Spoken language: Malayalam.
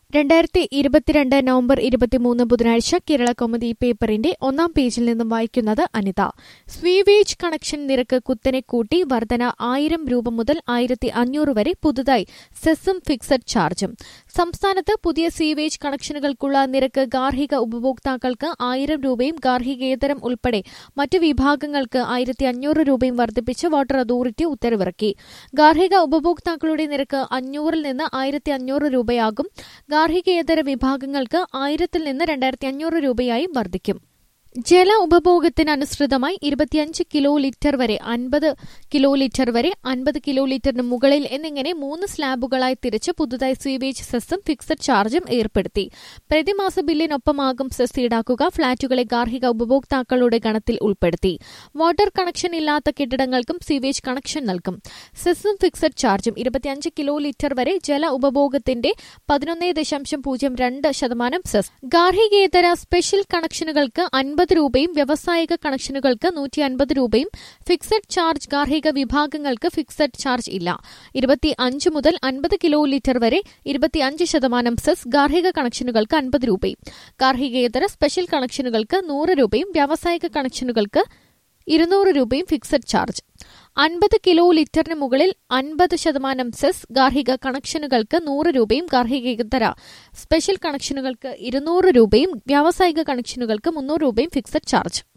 രണ്ടായിരത്തി ഇരുപത്തിരണ്ട് നവംബർ ഇരുപത്തിമൂന്ന് ബുധനാഴ്ച കേരള കൗമുദി പേപ്പറിന്റെ ഒന്നാം പേജിൽ നിന്നും വായിക്കുന്നത് അനിത സ്വീവേജ് കണക്ഷൻ നിരക്ക് കുത്തനെ കൂട്ടി വർധന ആയിരം രൂപ മുതൽ ആയിരത്തി അഞ്ഞൂറ് വരെ പുതുതായി സെസ്സും ഫിക്സഡ് ചാർജും സംസ്ഥാനത്ത് പുതിയ സ്വീവേജ് കണക്ഷനുകൾക്കുള്ള നിരക്ക് ഗാർഹിക ഉപഭോക്താക്കൾക്ക് ആയിരം രൂപയും ഗാർഹികേതരം ഉൾപ്പെടെ മറ്റ് വിഭാഗങ്ങൾക്ക് ആയിരത്തി അഞ്ഞൂറ് രൂപയും വർദ്ധിപ്പിച്ച് വാട്ടർ അതോറിറ്റി ഉത്തരവിറക്കി ഗാർഹിക ഉപഭോക്താക്കളുടെ നിരക്ക് അഞ്ഞൂറിൽ നിന്ന് ആയിരത്തി അഞ്ഞൂറ് രൂപയാകും ഗാർഹികേതര വിഭാഗങ്ങൾക്ക് ആയിരത്തിൽ നിന്ന് രണ്ടായിരത്തി അഞ്ഞൂറ് രൂപയായി വർദ്ധിക്കും ജല ഉപഭോഗത്തിനനുസൃതമായി ഇരുപത്തിയഞ്ച് കിലോ ലിറ്റർ വരെ അൻപത് കിലോ ലിറ്റർ വരെ അൻപത് കിലോ ലിറ്ററിന് മുകളിൽ എന്നിങ്ങനെ മൂന്ന് സ്ലാബുകളായി തിരിച്ച് പുതുതായി സ്വീവേജ് സെസ്സും ഫിക്സഡ് ചാർജും ഏർപ്പെടുത്തി പ്രതിമാസ ബില്ലിനൊപ്പമാകും സെസ് ഈടാക്കുക ഫ്ളാറ്റുകളെ ഗാർഹിക ഉപഭോക്താക്കളുടെ ഗണത്തിൽ ഉൾപ്പെടുത്തി വാട്ടർ കണക്ഷൻ ഇല്ലാത്ത കെട്ടിടങ്ങൾക്കും സ്വീവേജ് കണക്ഷൻ നൽകും സെസ്സും ഫിക്സഡ് ചാർജും ഇരുപത്തിയഞ്ച് കിലോ ലിറ്റർ വരെ ജല ഉപഭോഗത്തിന്റെ പതിനൊന്ന് ദശാംശം പൂജ്യം രണ്ട് ശതമാനം സെസ് ഗാർഹികേതര സ്പെഷ്യൽ കണക്ഷനുകൾക്ക് അൻപത് രൂപയും വ്യാവസായിക കണക്ഷനുകൾക്ക് നൂറ്റി അൻപത് രൂപയും ഫിക്സഡ് ചാർജ് ഗാർഹിക വിഭാഗങ്ങൾക്ക് ഫിക്സഡ് ചാർജ് ഇല്ല ഇരുപത്തി അഞ്ച് മുതൽ അൻപത് കിലോ ലിറ്റർ വരെ ഇരുപത്തിയഞ്ച് ശതമാനം സെസ് ഗാർഹിക കണക്ഷനുകൾക്ക് അൻപത് രൂപയും ഗാർഹികേതര സ്പെഷ്യൽ കണക്ഷനുകൾക്ക് നൂറ് രൂപയും വ്യാവസായിക കണക്ഷനുകൾക്ക് ഇരുന്നൂറ് രൂപയും ഫിക്സഡ് ചാർജ് അൻപത് കിലോ ലിറ്ററിന് മുകളിൽ അൻപത് ശതമാനം സെസ് ഗാർഹിക കണക്ഷനുകൾക്ക് നൂറ് രൂപയും ഗാർഹികേതര സ്പെഷ്യൽ കണക്ഷനുകൾക്ക് ഇരുന്നൂറ് രൂപയും വ്യാവസായിക കണക്ഷനുകൾക്ക് മുന്നൂറ് രൂപയും ഫിക്സഡ് ചാർജ്